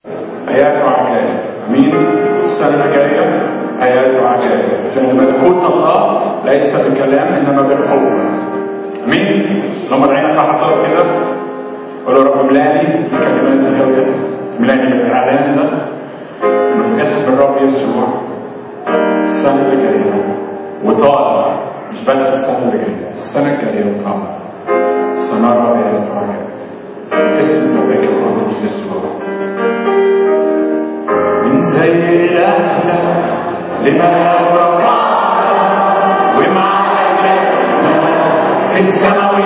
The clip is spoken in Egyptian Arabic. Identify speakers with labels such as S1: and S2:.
S1: آيات وعجائب مين السنة الجاية آيات وعجائب لأن ملكوت الله ليس بكلام إنما بالقوة مين لما العين تحصل كده قول يا رب ملاني بكلمات الهوية ملاني بالإعلان ده إنه في اسم الرب يسوع السنة اللي جاية وطالع مش بس السنة اللي جاية السنة الجاية وطالع سنرى آيات وعجائب اسم الملك القدوس يسوع من زي إلهنا لما رفعنا ومع الناس في السماويات